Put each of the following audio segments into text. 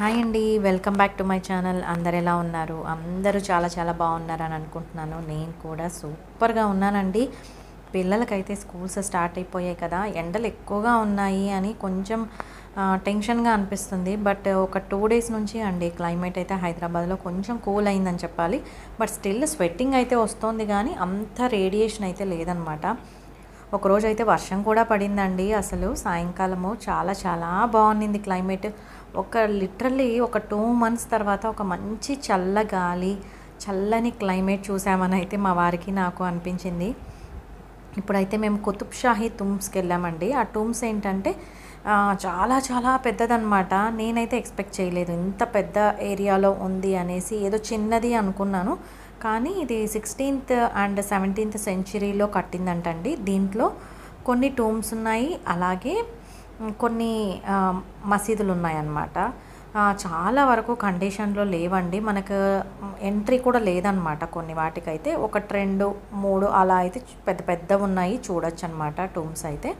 hi అండి welcome back to my channel అందరు ఎలా ఉన్నారు అందరూ చాలా చాలా బాగున్నారని అనుకుంటున్నాను నేను కూడా సూపర్గా ఉన్నానండి పిల్లలకైతే స్కూల్స్ స్టార్ట్ అయిపోయాయి కదా ఎండలు ఎక్కువగా ఉన్నాయి అని కొంచెం ఆ, టెన్షన్గా అనిపిస్తుంది బట్ ఒక టూ డేస్ నుంచి అండి క్లైమేట్ అయితే హైదరాబాద్లో కొంచెం కూల్ అయిందని చెప్పాలి బట్ స్టిల్ స్వెట్టింగ్ అయితే వస్తుంది కానీ అంత రేడియేషన్ అయితే లేదనమాట ఒకరోజు అయితే వర్షం కూడా పడిందండి అసలు సాయంకాలము చాలా చాలా బాగుంది క్లైమేట్ ఒక లిటరల్లీ ఒక టూ మంత్స్ తర్వాత ఒక మంచి చల్ల గాలి చల్లని క్లైమేట్ చూసామని అయితే మా వారికి నాకు అనిపించింది ఇప్పుడైతే మేము కుతుబ్ షాహీ టుమ్స్కి వెళ్ళామండి ఆ టుమ్స్ ఏంటంటే ఆ, చాలా చాలా పెద్దదన్నమాట నేనైతే ఎక్స్పెక్ట్ చేయలేదు ఇంత పెద్ద ఏరియాలో ఉంది అనేసి ఏదో చిన్నది అనుకున్నాను కానీ ఇది సిక్స్టీన్త్ అండ్ సెవెంటీన్త్ సెంచరీలో కట్టిందంటండి దీంట్లో కొన్ని టూమ్స్ ఉన్నాయి అలాగే మ్, కొన్ని ఆ, మసీదులు ఉన్నాయన్నమాట ఆ, చాలా వరకు కండిషన్లో లేవండి మనకు ఎంట్రీ కూడా లేదనమాట కొన్ని వాటికైతే ఒకటి రెండు మూడు అలా అయితే పెద్ద పెద్దవి ఉన్నాయి చూడొచ్చు అనమాట టూమ్స్ అయితే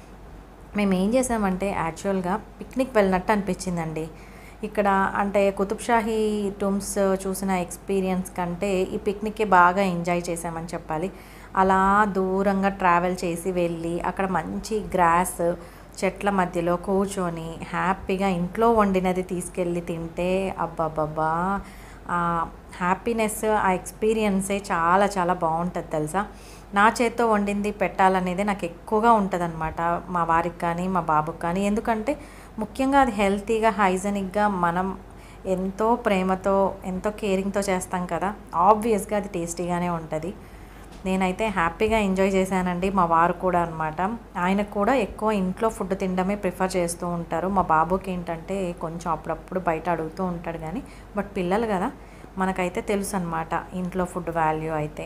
మేము ఏం చేసామంటే యాక్చువల్గా పిక్నిక్ వెళ్ళినట్టు అనిపించిందండి ఇక్కడ అంటే కుతుబ్ షాహీ టూమ్స్ చూసిన ఎక్స్పీరియన్స్ కంటే ఈ పిక్నిక్కి బాగా ఎంజాయ్ చేసామని చెప్పాలి అలా దూరంగా ట్రావెల్ చేసి వెళ్ళి అక్కడ మంచి గ్రాస్ చెట్ల మధ్యలో కూర్చొని హ్యాపీగా ఇంట్లో వండినది తీసుకెళ్ళి తింటే అబ్బాబ్బా ఆ హ్యాపీనెస్ ఆ ఎక్స్పీరియన్సే చాలా చాలా బాగుంటుంది తెలుసా నా చేత్తో వండింది పెట్టాలనేది నాకు ఎక్కువగా ఉంటుంది మా వారికి కానీ మా బాబుకి కానీ ఎందుకంటే ముఖ్యంగా అది హెల్తీగా హైజెనిక్గా మనం ఎంతో ప్రేమతో ఎంతో కేరింగ్తో చేస్తాం కదా ఆబ్వియస్గా అది టేస్టీగానే ఉంటుంది నేనైతే హ్యాపీగా ఎంజాయ్ చేశానండి మా వారు కూడా అనమాట ఆయనకు కూడా ఎక్కువ ఇంట్లో ఫుడ్ తినడమే ప్రిఫర్ చేస్తూ ఉంటారు మా బాబుకి ఏంటంటే కొంచెం అప్పుడప్పుడు బయట అడుగుతూ ఉంటాడు కానీ బట్ పిల్లలు కదా మనకైతే తెలుసు అనమాట ఇంట్లో ఫుడ్ వాల్యూ అయితే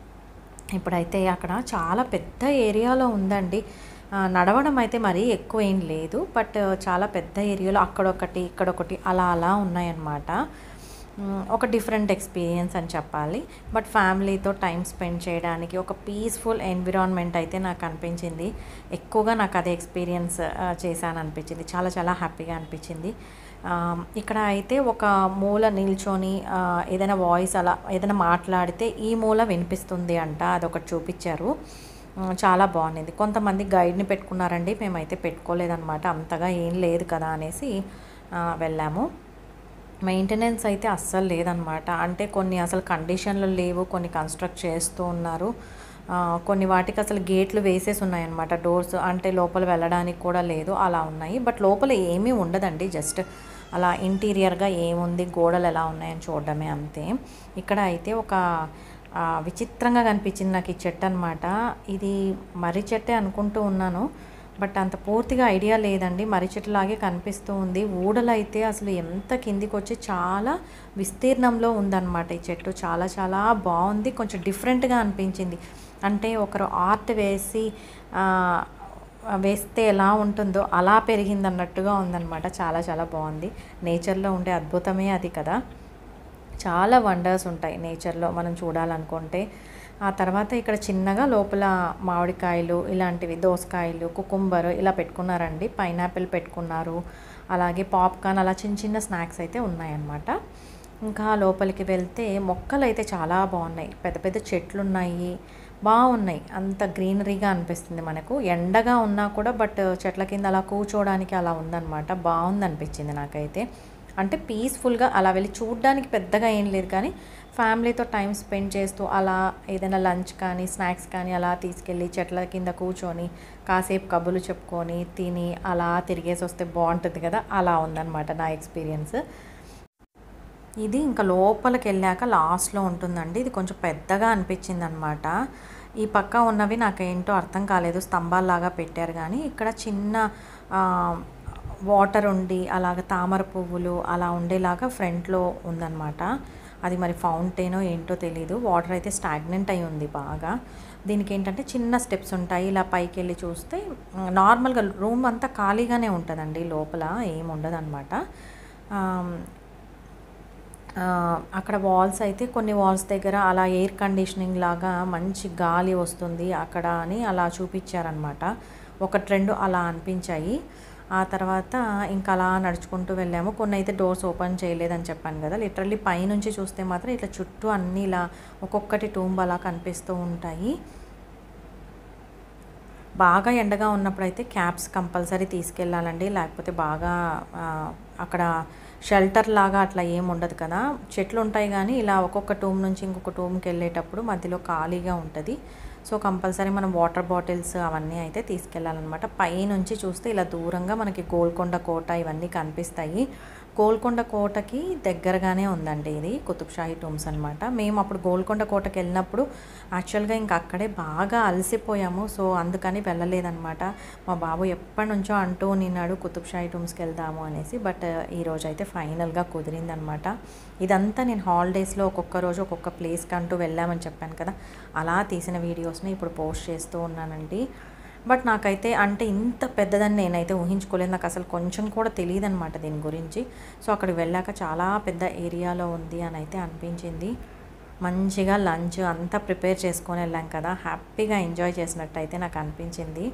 ఇప్పుడైతే అక్కడ చాలా పెద్ద ఏరియాలో ఉందండి ఆ, నడవడం అయితే మరీ ఎక్కువ ఏం లేదు బట్ చాలా పెద్ద ఏరియాలో అక్కడొకటి ఇక్కడొకటి అలా అలా ఉన్నాయన్నమాట మ్, ఒక డిఫరెంట్ ఎక్స్పీరియన్స్ అని చెప్పాలి బట్ ఫ్యామిలీతో టైం స్పెండ్ చేయడానికి ఒక పీస్ఫుల్ ఎన్విరాన్మెంట్ అయితే నాకు అనిపించింది ఎక్కువగా నాకు అదే ఎక్స్పీరియన్స్ చేశాను అనిపించింది చాలా చాలా హ్యాపీగా అనిపించింది ఆ, ఇక్కడ అయితే ఒక మూల నిల్చొని ఆ, ఏదైనా వాయిస్ అలా ఏదైనా మాట్లాడితే ఈ మూల వినిపిస్తుంది అంట అదొకటి చూపించారు ఆ, చాలా బాగుంది కొంతమంది గైడ్ని పెట్టుకున్నారండి మేమైతే పెట్టుకోలేదన్నమాట అంతగా ఏం లేదు కదా అనేసి ఆ, వెళ్ళాము మెయింటెనెన్స్ అయితే అస్సలు లేదనమాట అంటే కొన్ని అసలు కండిషన్లు లేవు కొన్ని కన్స్ట్రక్ట్ చేస్తూ ఉన్నారు ఆ, కొన్ని వాటికి అసలు గేట్లు వేసేసి ఉన్నాయన్నమాట డోర్స్ అంటే లోపల వెళ్ళడానికి కూడా లేదు అలా ఉన్నాయి బట్ లోపల ఏమీ ఉండదండి జస్ట్ అలా ఇంటీరియర్గా ఏముంది గోడలు ఎలా ఉన్నాయని చూడడమే అంతే ఇక్కడ అయితే ఒక ఆ, విచిత్రంగా కనిపించింది నాకు ఈ చెట్టు అనమాట ఇది మర్రి చెట్టే అనుకుంటూ ఉన్నాను బట్ అంత పూర్తిగా ఐడియా లేదండి మర్రి చెట్టులాగే కనిపిస్తూ ఉంది ఊడలు అయితే అసలు ఎంత కిందికి వచ్చి చాలా విస్తీర్ణంలో ఉందన్నమాట ఈ చెట్టు చాలా చాలా బాగుంది కొంచెం డిఫరెంట్గా అనిపించింది అంటే ఒకరు ఆర్ట్ వేసి ఆ, వేస్తే ఎలా ఉంటుందో అలా పెరిగింది అన్నట్టుగా ఉందన్నమాట చాలా చాలా బాగుంది నేచర్లో ఉండే అద్భుతమే అది కదా చాలా వండర్స్ ఉంటాయి నేచర్లో మనం చూడాలనుకుంటే ఆ తర్వాత ఇక్కడ చిన్నగా లోపల మామిడికాయలు ఇలాంటివి దోసకాయలు కుకుంబర్ ఇలా పెట్టుకున్నారండి పైనాపిల్ పెట్టుకున్నారు అలాగే పాప్కార్న్ అలా చిన్న చిన్న స్నాక్స్ అయితే ఉన్నాయన్నమాట ఇంకా లోపలికి వెళ్తే మొక్కలు అయితే చాలా బాగున్నాయి పెద్ద పెద్ద చెట్లు ఉన్నాయి బాగున్నాయి అంత గ్రీనరీగా అనిపిస్తుంది మనకు ఎండగా ఉన్నా కూడా బట్ చెట్ల కింద అలా కూర్చోవడానికి అలా ఉందన్నమాట బాగుంది అనిపించింది నాకైతే అంటే పీస్ఫుల్గా అలా వెళ్ళి చూడడానికి పెద్దగా ఏం లేదు కానీ ఫ్యామిలీతో టైం స్పెండ్ చేస్తూ అలా ఏదైనా లంచ్ కానీ స్నాక్స్ కానీ అలా తీసుకెళ్ళి చెట్ల కింద కూర్చొని కాసేపు కబుర్లు చెప్పుకొని తిని అలా తిరిగేసి వస్తే బాగుంటుంది కదా అలా ఉందన్నమాట నా ఎక్స్పీరియన్స్ ఇది ఇంకా లోపలికి వెళ్ళాక లాస్ట్లో ఉంటుందండి ఇది కొంచెం పెద్దగా అనిపించింది అనమాట ఈ పక్క ఉన్నవి నాకేంటో అర్థం కాలేదు స్తంభాల్లాగా పెట్టారు కానీ ఇక్కడ చిన్న ఆ, వాటర్ ఉండి అలాగ తామర పువ్వులు అలా ఉండేలాగా ఫ్రంట్లో ఉందన్నమాట అది మరి ఫౌంటైనో ఏంటో తెలీదు వాటర్ అయితే స్టాగ్నెంట్ అయి ఉంది బాగా దీనికి ఏంటంటే చిన్న స్టెప్స్ ఉంటాయి ఇలా పైకి వెళ్ళి చూస్తే నార్మల్గా రూమ్ అంతా ఖాళీగానే ఉంటుందండి లోపల ఏమి ఉండదు అనమాట ఆ, అక్కడ వాల్స్ అయితే కొన్ని వాల్స్ దగ్గర అలా ఎయిర్ కండిషనింగ్ లాగా మంచి గాలి వస్తుంది అక్కడ అని అలా చూపించారనమాట ఒకటి రెండు అలా అనిపించాయి ఆ తర్వాత ఇంకా అలా నడుచుకుంటూ వెళ్ళాము కొన్ని అయితే డోర్స్ ఓపెన్ చేయలేదని చెప్పాను కదా లిటరల్లీ పైనుంచి చూస్తే మాత్రం ఇట్లా చుట్టూ అన్నీ ఇలా ఒక్కొక్కటి టూంబ్ అలా కనిపిస్తూ ఉంటాయి బాగా ఎండగా ఉన్నప్పుడు అయితే క్యాప్స్ కంపల్సరీ తీసుకెళ్ళాలండి లేకపోతే బాగా ఆ, అక్కడ షెల్టర్ లాగా అట్లా ఏం ఉండదు కదా చెట్లు ఉంటాయి కానీ ఇలా ఒక్కొక్క టూమ్ నుంచి ఇంకొక టూమ్కి వెళ్ళేటప్పుడు మధ్యలో ఖాళీగా ఉంటుంది సో కంపల్సరీ మనం వాటర్ బాటిల్స్ అవన్నీ అయితే తీసుకెళ్ళాలన్నమాట పైనుంచి చూస్తే ఇలా దూరంగా మనకి గోల్కొండ కోట ఇవన్నీ కనిపిస్తాయి గోల్కొండ కోటకి దగ్గరగానే ఉందండి ఇది కుతుబ్షాహి టూమ్స్ అనమాట మేము అప్పుడు గోల్కొండ కోటకి వెళ్ళినప్పుడు యాక్చువల్గా ఇంకా అక్కడే బాగా అలసిపోయాము సో అందుకని వెళ్ళలేదన్నమాట మా బాబు ఎప్పటి నుంచో అంటూ నిన్నాడు కుతుబ్షాహి టూమ్స్కి వెళ్దాము అనేసి బట్ ఈరోజు అయితే ఫైనల్గా కుదిరిందనమాట ఇదంతా నేను హాలిడేస్లో ఒక్కొక్క రోజు ఒక్కొక్క ప్లేస్కి అంటూ వెళ్ళామని చెప్పాను కదా అలా తీసిన వీడియోస్ని ఇప్పుడు పోస్ట్ చేస్తూ ఉన్నానండి బట్ నాకైతే అంటే ఇంత పెద్దదని నేనైతే ఊహించుకోలేదు నాకు అసలు కొంచెం కూడా తెలియదు అనమాట దీని గురించి సో అక్కడికి వెళ్ళాక చాలా పెద్ద ఏరియాలో ఉంది అని అయితే అనిపించింది మంచిగా లంచ్ అంతా ప్రిపేర్ చేసుకొని వెళ్ళాం కదా హ్యాపీగా ఎంజాయ్ చేసినట్టు అయితే నాకు అనిపించింది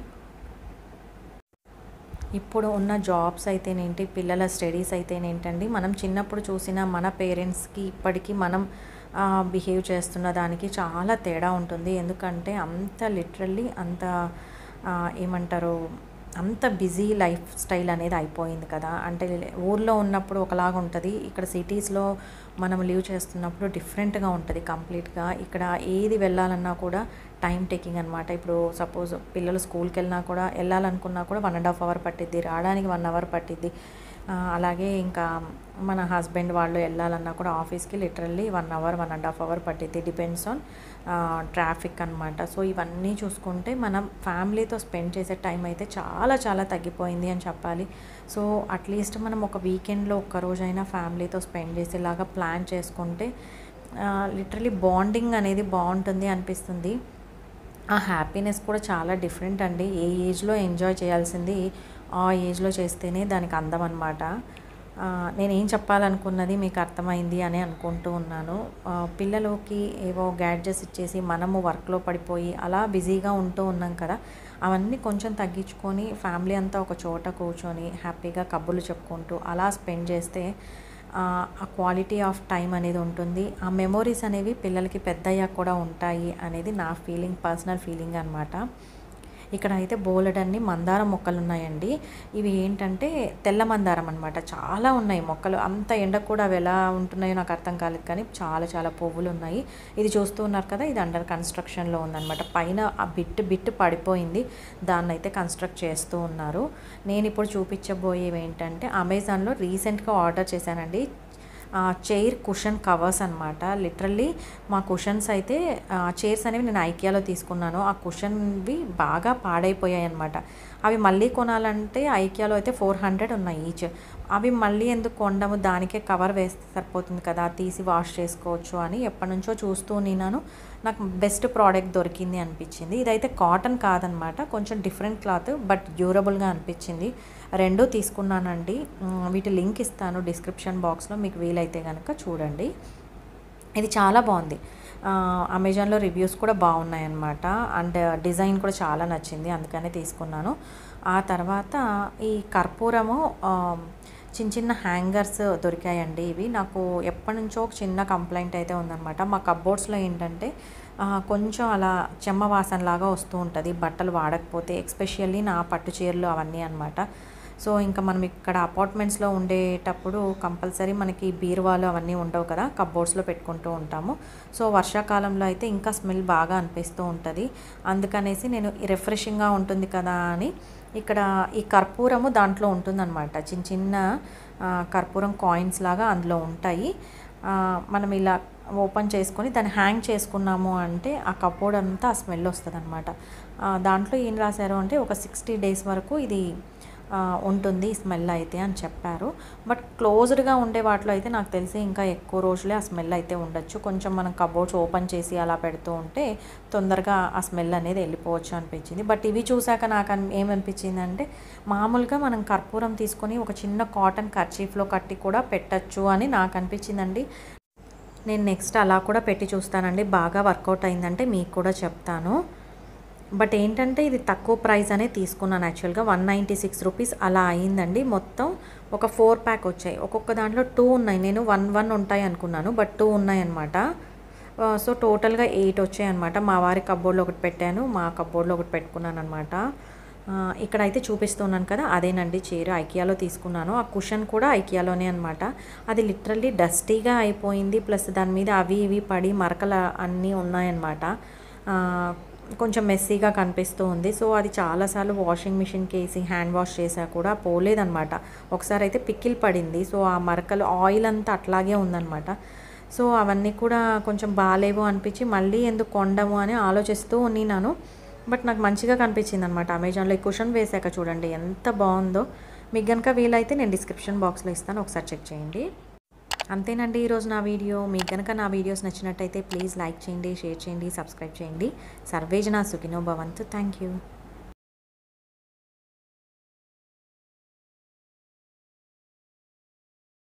ఇప్పుడు ఉన్న జాబ్స్ అయితేనేంటి పిల్లల స్టడీస్ అయితేనేంటండి మనం చిన్నప్పుడు చూసిన మన పేరెంట్స్కి ఇప్పటికీ మనం బిహేవ్ చేస్తున్న దానికి చాలా తేడా ఉంటుంది ఎందుకంటే అంత లిటరల్లీ అంత ఆ, ఏమంటారు అంత బిజీ లైఫ్ స్టైల్ అనేది అయిపోయింది కదా అంటే ఊర్లో ఉన్నప్పుడు ఒకలాగా ఉంటుంది ఇక్కడ సిటీస్లో మనం లీవ్ చేస్తున్నప్పుడు డిఫరెంట్గా ఉంటుంది కంప్లీట్గా ఇక్కడ ఏది వెళ్ళాలన్నా కూడా టైం టేకింగ్ అనమాట ఇప్పుడు సపోజ్ పిల్లలు స్కూల్కి వెళ్ళినా కూడా వెళ్ళాలనుకున్నా కూడా వన్ అండ్ హాఫ్ అవర్ పట్టిద్ది రావడానికి వన్ అవర్ పట్టిద్ది ఆ, అలాగే ఇంకా మన హస్బెండ్ వాళ్ళు వెళ్ళాలన్నా కూడా ఆఫీస్కి literally one hour one and half hour పట్టిద్ది డిపెండ్స్ ఆన్ ట్రాఫిక్ అనమాట సో ఇవన్నీ చూసుకుంటే మనం ఫ్యామిలీతో స్పెండ్ చేసే టైం అయితే చాలా చాలా తగ్గిపోయింది అని చెప్పాలి సో అట్లీస్ట్ మనం ఒక వీకెండ్లో ఒక్క రోజైనా ఫ్యామిలీతో స్పెండ్ చేసేలాగా ప్లాన్ చేసుకుంటే లిటరలీ బాండింగ్ అనేది బాగుంటుంది అనిపిస్తుంది ఆ హ్యాపీనెస్ కూడా చాలా డిఫరెంట్ అండి ఏ ఏజ్లో ఎంజాయ్ చేయాల్సింది ఆ ఏజ్లో చేస్తేనే దానికి అందం అనమాట నేను ఏం చెప్పాలనుకున్నది మీకు అర్థమైంది అని అనుకుంటూ ఉన్నాను ఆ, పిల్లలకి ఏవో గ్యాడ్జెట్స్ ఇచ్చేసి మనము వర్క్లో పడిపోయి అలా బిజీగా ఉంటూ ఉన్నాం కదా అవన్నీ కొంచెం తగ్గించుకొని ఫ్యామిలీ అంతా ఒక చోట కూర్చొని హ్యాపీగా కబుర్లు చెప్పుకుంటూ అలా స్పెండ్ చేస్తే ఆ ఆ క్వాలిటీ ఆఫ్ టైం అనేది ఉంటుంది ఆ మెమొరీస్ అనేవి పిల్లలకి పెద్దయ్యాక కూడా ఉంటాయి అనేది నా ఫీలింగ్ పర్సనల్ ఫీలింగ్ అనమాట ఇక్కడ అయితే బోలెడన్ని మందారం మొక్కలు ఉన్నాయండి ఇవి ఏంటంటే తెల్ల మందారం అనమాట చాలా ఉన్నాయి మొక్కలు అంత ఎండ కూడా అవి ఎలా ఉంటున్నాయో నాకు అర్థం కాలేదు కానీ చాలా చాలా పువ్వులు ఉన్నాయి ఇది చూస్తూ ఉన్నారు కదా ఇది అండర్ కన్స్ట్రక్షన్లో ఉందన్నమాట పైన ఆ బిట్ బిట్ పడిపోయింది దాన్ని అయితే కన్స్ట్రక్ట్ చేస్తూ ఉన్నారు నేను ఇప్పుడు చూపించబోయేవి ఏంటంటే అమెజాన్లో రీసెంట్గా ఆర్డర్ చేశానండి చైర్ కుషన్ కవర్స్ అనమాట లిటరల్లీ మా కుషన్స్ అయితే చైర్స్ అనేవి నేను ఐకియాలో తీసుకున్నాను ఆ కుషన్వి బాగా పాడైపోయాయి అనమాట అవి మళ్ళీ కొనాలంటే ఐకియాలో అయితే ఫోర్ హండ్రెడ్ ఉన్నాయి ఈచ్ అవి మళ్ళీ ఎందుకు కొండము దానికే కవర్ వేస్తే సరిపోతుంది కదా తీసి వాష్ చేసుకోవచ్చు అని ఎప్పటి నుంచో చూస్తూ నేను నాకు బెస్ట్ ప్రోడక్ట్ దొరికింది అనిపించింది ఇదైతే కాటన్ కాదనమాట కొంచెం డిఫరెంట్ క్లాత్ బట్ డ్యూరబుల్గా అనిపించింది రెండు తీసుకున్నానండి మ్, వీటి లింక్ ఇస్తాను డిస్క్రిప్షన్ బాక్స్లో మీకు వీలైతే కనుక చూడండి ఇది చాలా బాగుంది ఆ, అమెజాన్లో రివ్యూస్ కూడా బాగున్నాయి అన్నమాట అండ్ డిజైన్ కూడా చాలా నచ్చింది అందుకనే తీసుకున్నాను ఆ తర్వాత ఈ కర్పూరము ఆ, చిన్న చిన్న హ్యాంగర్స్ దొరికాయండి ఇవి నాకు ఎప్పటి నుంచో ఒక చిన్న కంప్లైంట్ అయితే ఉందన్నమాట మా కబ్బోర్డ్స్లో ఏంటంటే ఆ, కొంచెం అలా చెమ్మ వాసన లాగా వస్తూ ఉంటుంది బట్టలు వాడకపోతే ఎక్స్పెషల్లీ నా పట్టు చీరలు అవన్నీ అనమాట సో ఇంకా మనం ఇక్కడ అపార్ట్మెంట్స్లో ఉండేటప్పుడు కంపల్సరీ మనకి బీరువాలు అవన్నీ ఉండవు కదా కబ్బోర్డ్స్లో పెట్టుకుంటూ ఉంటాము సో వర్షాకాలంలో అయితే ఇంకా స్మెల్ బాగా అనిపిస్తూ ఉంటుంది అందుకనేసి నేను రిఫ్రెషింగ్గా ఉంటుంది కదా అని ఇక్కడ ఈ కర్పూరము దాంట్లో ఉంటుందన్నమాట చిన్న చిన్న ఆ, కర్పూరం కాయిన్స్ లాగా అందులో ఉంటాయి ఆ, మనం ఇలా ఓపెన్ చేసుకొని దాన్ని హ్యాంగ్ చేసుకున్నాము అంటే ఆ కప్బోర్డ్ అంతా ఆ స్మెల్ వస్తుంది అనమాట దాంట్లో ఏం రాశారు అంటే ఒక సిక్స్టీ డేస్ వరకు ఇది ఆ, ఉంటుంది స్మెల్ అయితే అని చెప్పారు బట్ క్లోజ్డ్గా ఉండే వాటిలో అయితే నాకు తెలిసి ఇంకా ఎక్కువ రోజులే ఆ స్మెల్ అయితే ఉండొచ్చు కొంచెం మనం కబోర్డ్స్ ఓపెన్ చేసి అలా పెడుతూ ఉంటే తొందరగా ఆ స్మెల్ అనేది వెళ్ళిపోవచ్చు అనిపించింది బట్ ఇవి చూశాక నాకు అన్- ఏమనిపించింది అంటే మామూలుగా మనం కర్పూరం తీసుకొని ఒక చిన్న కాటన్ కర్చీఫ్లో కట్టి కూడా పెట్టచ్చు అని నాకు అనిపించిందండి నేను నెక్స్ట్ అలా కూడా పెట్టి చూస్తానండి బాగా వర్కౌట్ అయిందంటే మీకు కూడా చెప్తాను బట్ ఏంటంటే ఇది తక్కువ ప్రైస్ అనే తీసుకున్నాను యాక్చువల్గా వన్ నైంటీ సిక్స్ రూపీస్ అలా అయిందండి మొత్తం ఒక ఫోర్ ప్యాక్ వచ్చాయి ఒక్కొక్క దాంట్లో టూ ఉన్నాయి నేను వన్ వన్ ఉంటాయి అనుకున్నాను బట్ టూ ఉన్నాయి అనమాట సో టోటల్గా ఎయిట్ వచ్చాయి అనమాట మా వారి కబ్బోర్డ్లో ఒకటి పెట్టాను మా కబ్బోర్డ్లో ఒకటి పెట్టుకున్నాను అనమాట ఇక్కడైతే చూపిస్తున్నాను కదా అదేనండి చీర ఐకియాలో తీసుకున్నాను ఆ కుషన్ కూడా ఐకియాలోనే అనమాట అది లిటరల్లీ డస్టీగా అయిపోయింది ప్లస్ దాని మీద అవి ఇవి పడి మరకలు అన్నీ ఉన్నాయన్నమాట ఆ, కొంచెం మెస్సీగా కనిపిస్తూ ఉంది సో అది చాలాసార్లు వాషింగ్ మిషన్కి వేసి హ్యాండ్ వాష్ చేసా కూడా పోలేదన్నమాట ఒకసారి అయితే పిక్కిల్ పడింది సో ఆ మరకలు ఆయిల్ అంతా అట్లాగే ఉందన్నమాట సో అవన్నీ కూడా కొంచెం బాగాలేవు అనిపించి మళ్ళీ ఎందుకు కొండము అని ఆలోచిస్తూ ఉన్నాను బట్ నాకు మంచిగా కనిపించింది అనమాట అమెజాన్లో ఈ కుషన్ వేసాక చూడండి ఎంత బాగుందో మీకు కనుక వీలైతే నేను డిస్క్రిప్షన్ బాక్స్లో ఇస్తాను ఒకసారి చెక్ చేయండి అంతేనండి ఈరోజు నా వీడియో మీకు కనుక నా వీడియోస్ నచ్చినట్టయితే ప్లీజ్ లైక్ చేయండి షేర్ చేయండి సబ్స్క్రైబ్ చేయండి సర్వేజన సుఖినో భవంతు థ్యాంక్ యూ